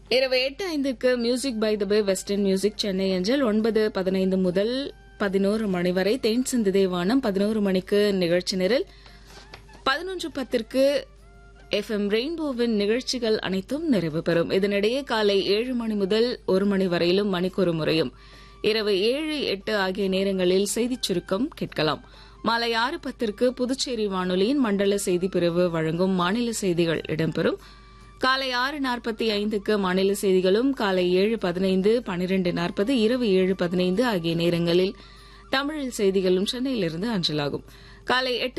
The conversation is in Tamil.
இரவு எட்டு ஐந்துக்கு music by the bay western music Chennai அஞ்சல் ஒன்பது பதினைந்து முதல் பதினோரு மணி வரை தேன் சிந்து தேவானம் பதினோரு மணிக்கு நிகழ்ச்சி நிரல் பதினொன்று பத்திற்கு எஃப்எம் ரெயின்போவின் நிகழ்ச்சிகள் அனைத்தும் நிறைவு பெறும் இதனிடையே காலை ஏழு மணி முதல் ஒரு மணி வரையிலும் மணிக்கொரு முறையும் இரவு ஏழு எட்டு ஆகிய நேரங்களில் செய்திச் சுருக்கம் கேட்கலாம் மாலை ஆறு பத்திற்கு புதுச்சேரி வானொலியின் மண்டல செய்தி பிரிவு வழங்கும் மாநில செய்திகள் இடம்பெறும் காலை ஆறு நாற்பத்தி ஐந்துக்கு மாநில செய்திகளும் காலை ஏழு பதினைந்து பனிரெண்டு நாற்பது இரவு ஏழு பதினைந்து ஆகிய நேரங்களில் தமிழில் செய்திகளும் சென்னையிலிருந்து அஞ்சலாகும் காலை எட்டு